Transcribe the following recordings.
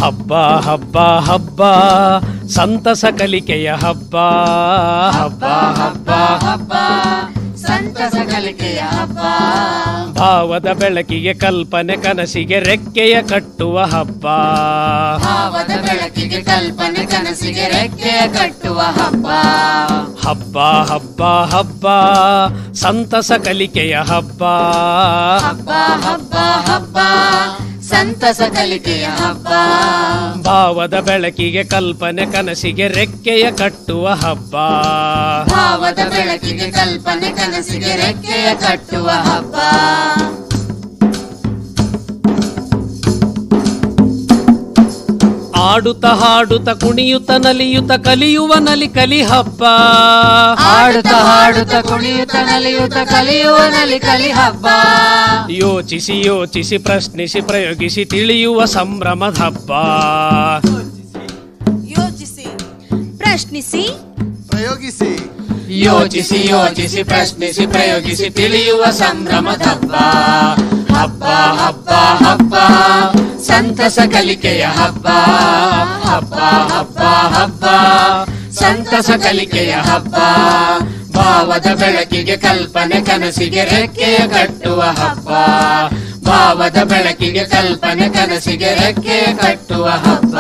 ಹಬ್ಬ ಹಬ್ಬ ಹಬ್ಬ ಸಂತಸ ಕಲಿಕೆಯ ಹಬ್ಬ ಹಬ್ಬ ಹಬ್ಬ ಹಬ್ಬ ಸಂತಸ ಕಲಿಕೆಯ ಹಬ್ಬ ಭಾವದ ಬೆಳಕಿಗೆ ಕಲ್ಪನೆ ಕನಸಿಗೆ ರೆಕ್ಕೆಯ ಕಟ್ಟುವ ಹಬ್ಬ ಭಾವದ ಬೆಳಕಿಗೆ ಕಲ್ಪನೆ ಕನಸಿಗೆ ರೆಕ್ಕೆಯ ಕಟ್ಟುವ ಹಬ್ಬ ಹಬ್ಬ ಹಬ್ಬ ಹಬ್ಬ ಸಂತಸ ಕಲಿಕೆಯ ಹಬ್ಬ ಹಬ್ಬ ಹಬ್ಬ ಹಬ್ಬ ಸಂತಸ ಕಲಿಕೆಯ ಹಬ್ಬ ಭಾವದ ಬೆಳಕಿಗೆ ಕಲ್ಪನೆ ಕನಸಿಗೆ ರೆಕ್ಕೆಯ ಕಟ್ಟುವ ಹಬ್ಬ ಭಾವದ ಬೆಳಕಿಗೆ ಕಲ್ಪನೆ ಕನಸಿಗೆ ರೆಕ್ಕೆಯ ಕಟ್ಟುವ ಹಬ್ಬ ಆಡುತ್ತ ಹಾಡುತ್ತ ಕುಣಿಯುತ್ತ ನಲಿಯುತ್ತ ಕಲಿಯುವ ನಲಿ ಕಲಿ ಹಬ್ಬ ಹಾಡುತ್ತ ಹಾಡುತ್ತ ಕುಣಿಯುತ್ತ ನಲಿಯುತ್ತ ಕಲಿಯುವ ನಲಿ ಕಲಿ ಹಬ್ಬ ಯೋಚಿಸಿ ಯೋಚಿಸಿ ಪ್ರಶ್ನಿಸಿ ಪ್ರಯೋಗಿಸಿ ತಿಳಿಯುವ ಸಂಭ್ರಮದ ಹಬ್ಬ ಯೋಚಿಸಿ ಪ್ರಶ್ನಿಸಿ ಪ್ರಯೋಗಿಸಿ ಯೋಚಿಸಿ ಯೋಚಿಸಿ ಪ್ರಶ್ನಿಸಿ ಪ್ರಯೋಗಿಸಿ ತಿಳಿಯುವ ಸಂಭ್ರಮದ ಹಬ್ಬ ಹಬ್ಬ ಹಬ್ಬ ಹಬ್ಬ ಸಂತಸ ಕಲಿಕೆಯ ಹಬ್ಬ ಹಬ್ಬ ಹಬ್ಬ ಹಬ್ಬ ಸಂತಸ ಕಲಿಕೆಯ ಹಬ್ಬ ಭಾವದ ಬೆಳಕಿಗೆ ಕಲ್ಪನೆ ಕನಸಿಗೆ ರೆಕ್ಕೆಯ ಕಟ್ಟುವ ಹಬ್ಬ ಭಾವದ ಬೆಳಕಿಗೆ ಕಲ್ಪನೆ ಕನಸಿಗೆ ರೆಕ್ಕೆಯ ಕಟ್ಟುವ ಹಬ್ಬ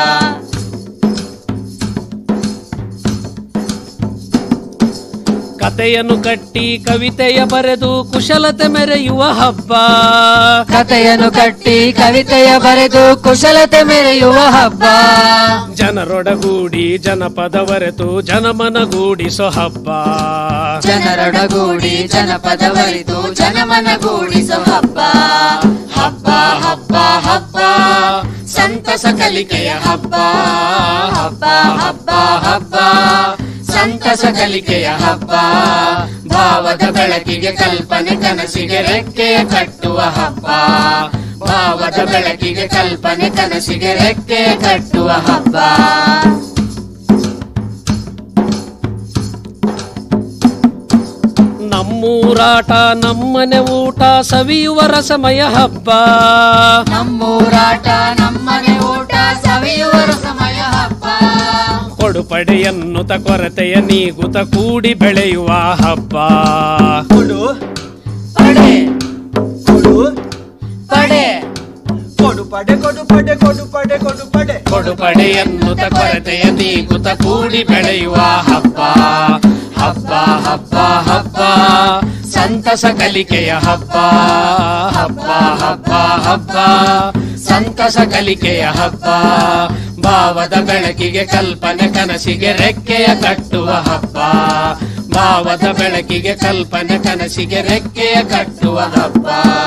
ಕತೆಯನ್ನು ಕಟ್ಟಿ ಕವಿತೆಯ ಬರೆದು ಕುಶಲತೆ ಮೆರೆಯುವ ಹಬ್ಬ ಕಥೆಯನ್ನು ಕಟ್ಟಿ ಕವಿತೆಯ ಬರೆದು ಕುಶಲತೆ ಮೆರೆಯುವ ಹಬ್ಬ ಜನರೊಡಗೂಡಿ ಜನಪದ ಬರೆತು ಜನಮನಗೂಡಿಸೋ ಹಬ್ಬ ಜನರೊಡಗೂಡಿ ಜನಪದ ಬರಿದು ಜನಮನಗೂಡಿಸೋ ಹಬ್ಬ ಹಬ್ಬ ಹಬ್ಬ ಹಬ್ಬ ಸಂತಸ ಕಲಿಕೆಯ ಹಬ್ಬ ಹಬ್ಬ ಹಬ್ಬ ಹಬ್ಬ ಸಂತಸ ಕಲಿಕೆಯ ಹಬ್ಬ ಭಾವದ ಬೆಳಕಿಗೆ ಕಲ್ಪನೆ ಕನಸಿಗೆ ರೆಕ್ಕೆಯ ಕಟ್ಟುವ ಹಬ್ಬ ಭಾವದ ಬೆಳಕಿಗೆ ಕಲ್ಪನೆ ಕನಸಿಗೆ ರೆಕ್ಕೆಯ ಕಟ್ಟುವ ಹಬ್ಬ ನಮ್ಮೂರಾಟ ನಮ್ಮನೆ ಊಟ ಸವಿಯುವ ರಸಮಯ ಹಬ್ಬ ನಮ್ಮೂರಾಟ ನಮ್ಮನೆ ಊಟ ಸವಿಯುವ ಸಮಯ ಹಬ್ಬ ಕೊಡುಪಡೆ ಎನ್ನುತ್ತ ಕೊರತೆಯ ನೀಗುತ್ತ ಕೂಡಿ ಬೆಳೆಯುವ ಹಬ್ಬ ಕೊಡು ಪಡೆ ಕೊಡು ಪಡೆ ಕೊಡು ಪಡೆ ಕೊಡು ಪಡೆ ಕೊಡು ಪಡೆ ಕೊಡು ಪಡೆ ಕೊಡುಪಡೆ ಎನ್ನುತ್ತ ಕೊರತೆಯ ನೀಗುತ್ತ ಕೂಡಿ ಬೆಳೆಯುವ ಹಬ್ಬ ಹಬ್ಬ ಹಬ್ಬ ಹಬ್ಬ ಸಂತಸ ಕಲಿಕೆಯ ಹಬ್ಬ ಹಬ್ಬ ಹಬ್ಬ ಹಬ್ಬ ಸಂತಸ ಕಲಿಕೆಯ ಹಬ್ಬ ಭಾವದ ಬೆಳಕಿಗೆ ಕಲ್ಪನೆ ಕನಸಿಗೆ ರೆಕ್ಕೆಯ ಕಟ್ಟುವ ಹಬ್ಬ ಭಾವದ ಬೆಳಕಿಗೆ ಕಲ್ಪನೆ ಕನಸಿಗೆ ರೆಕ್ಕೆಯ ಕಟ್ಟುವ ಹಬ್ಬ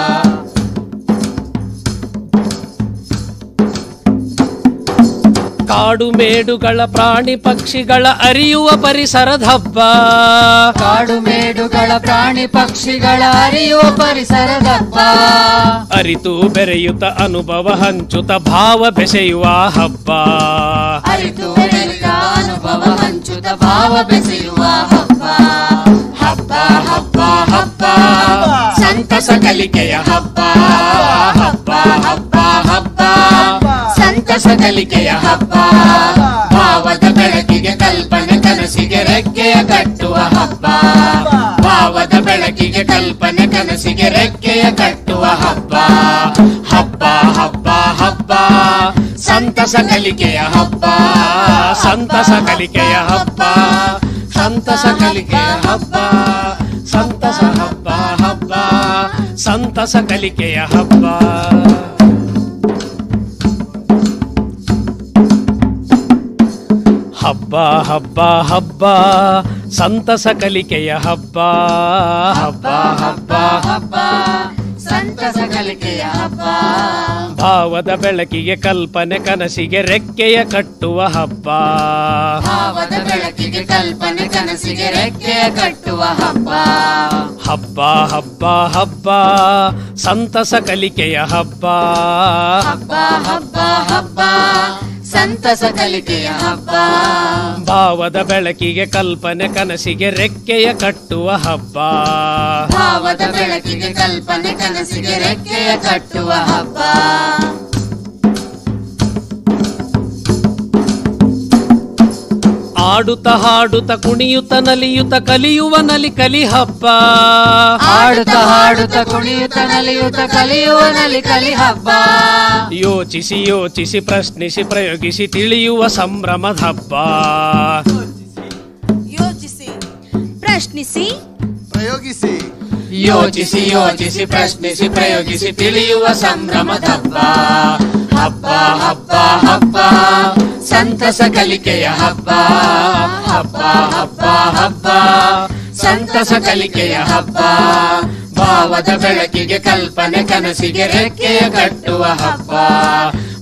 ಕಾಡು ಮೇಡುಗಳ ಪ್ರಾಣಿ ಪಕ್ಷಿಗಳ ಅರಿಯುವ ಪರಿಸರದ ಹಬ್ಬ ಕಾಡು ಮೇಡುಗಳ ಪ್ರಾಣಿ ಪಕ್ಷಿಗಳ ಅರಿಯುವ ಪರಿಸರದ ಹಬ್ಬ ಅರಿತು ಬೆರೆಯುತ್ತ ಅನುಭವ ಹಂಚುತ್ತ ಭಾವ ಬೆಸೆಯುವ ಹಬ್ಬ ಅರಿತು ಬೆರೆತ ಅನುಭವ ಹಂಚುತ್ತ ಭಾವ ಬೆಸೆಯುವ ಹಬ್ಬ ಹಬ್ಬ ಹಬ್ಬ ಹಬ್ಬ ಸಂತಸ ಕಲಿಕೆಯ ಹಬ್ಬ ಹಬ್ಬ ಹಬ್ಬ ಹಬ್ಬ ಸಂತಸ ಕಲಿಕೆಯ ಹಬ್ಬ ಭಾವದ ಬೆಳಕಿಗೆ ಕಲ್ಪನೆ ಕನಸಿಗೆ ರೆಕ್ಕೆಯ ಕಟ್ಟುವ ಹಬ್ಬ ಭಾವದ ಬೆಳಕಿಗೆ ಕಲ್ಪನೆ ಕನಸಿಗೆ ರೆಕ್ಕೆಯ ಕಟ್ಟುವ ಹಬ್ಬ ಹಬ್ಬ ಹಬ್ಬ ಹಬ್ಬ ಸಂತಸ ಕಲಿಕೆಯ ಹಬ್ಬ ಸಂತಸ ಕಲಿಕೆಯ ಹಬ್ಬ ಸಂತಸ ಕಲಿಕೆಯ ಹಬ್ಬ ಸಂತಸ ಹಬ್ಬ ಹಬ್ಬ ಸಂತಸ ಕಲಿಕೆಯ ಹಬ್ಬ ಹಬ್ಬ ಹಬ್ಬ ಹಬ್ಬ ಸಂತಸ ಕಲಿಕೆಯ ಹಬ್ಬ ಹಬ್ಬ ಹಬ್ಬ ಹಬ್ಬ ಸಂತಸ ಕಲಿಕೆಯ ಹಬ್ಬ ಭಾವದ ಬೆಳಕಿಗೆ ಕಲ್ಪನೆ ಕನಸಿಗೆ ರೆಕ್ಕೆಯ ಕಟ್ಟುವ ಹಬ್ಬ ಭಾವದ ಬೆಳಕಿಗೆ ಕಲ್ಪನೆ ಕನಸಿಗೆ ರೆಕ್ಕೆಯ ಕಟ್ಟುವ ಹಬ್ಬ ಹಬ್ಬ ಹಬ್ಬ ಹಬ್ಬ ಸಂತಸ ಕಲಿಕೆಯ ಹಬ್ಬ ಹಬ್ಬ ಹಬ್ಬ ಹಬ್ಬ ಸಂತಸ ಕಲಿಕೆಯ ಹಬ್ಬ ಭಾವದ ಬೆಳಕಿಗೆ ಕಲ್ಪನೆ ಕನಸಿಗೆ ರೆಕ್ಕೆಯ ಕಟ್ಟುವ ಹಬ್ಬ ಭಾವದ ಬೆಳಕಿಗೆ ಕಲ್ಪನೆ ಕನಸಿಗೆ ರೆಕ್ಕೆಯ ಕಟ್ಟುವ ಹಬ್ಬ ಆಡುತ್ತ ಹಾಡುತ್ತ ಕುಣಿಯುತ್ತ ನಲಿಯುತ್ತ ಕಲಿಯುವ ನಲಿ ಕಲಿ ಹಬ್ಬ ಹಾಡುತ್ತ ಹಾಡುತ್ತ ಕುಣಿಯುತ್ತ ನಲಿಯುತ್ತ ಕಲಿಯುವ ನಲಿ ಕಲಿ ಹಬ್ಬ ಯೋಚಿಸಿ ಯೋಚಿಸಿ ಪ್ರಶ್ನಿಸಿ ಪ್ರಯೋಗಿಸಿ ತಿಳಿಯುವ ಸಂಭ್ರಮದ ಹಬ್ಬ ಯೋಚಿಸಿ ಪ್ರಶ್ನಿಸಿ ಪ್ರಯೋಗಿಸಿ ಯೋಚಿಸಿ ಯೋಚಿಸಿ ಪ್ರಶ್ನಿಸಿ ಪ್ರಯೋಗಿಸಿ ತಿಳಿಯುವ ಸಂಭ್ರಮದ ಹಬ್ಬ ಹಬ್ಬ ಹಬ್ಬ ಹಬ್ಬ ಸಂತಸ ಕಲಿಕೆಯ ಹಬ್ಬ ಹಬ್ಬ ಹಬ್ಬ ಹಬ್ಬ ಸಂತಸ ಕಲಿಕೆಯ ಹಬ್ಬ ಭಾವದ ಬೆಳಕಿಗೆ ಕಲ್ಪನೆ ಕನಸಿಗೆ ರೆಕ್ಕೆಯ ಕಟ್ಟುವ ಹಬ್ಬ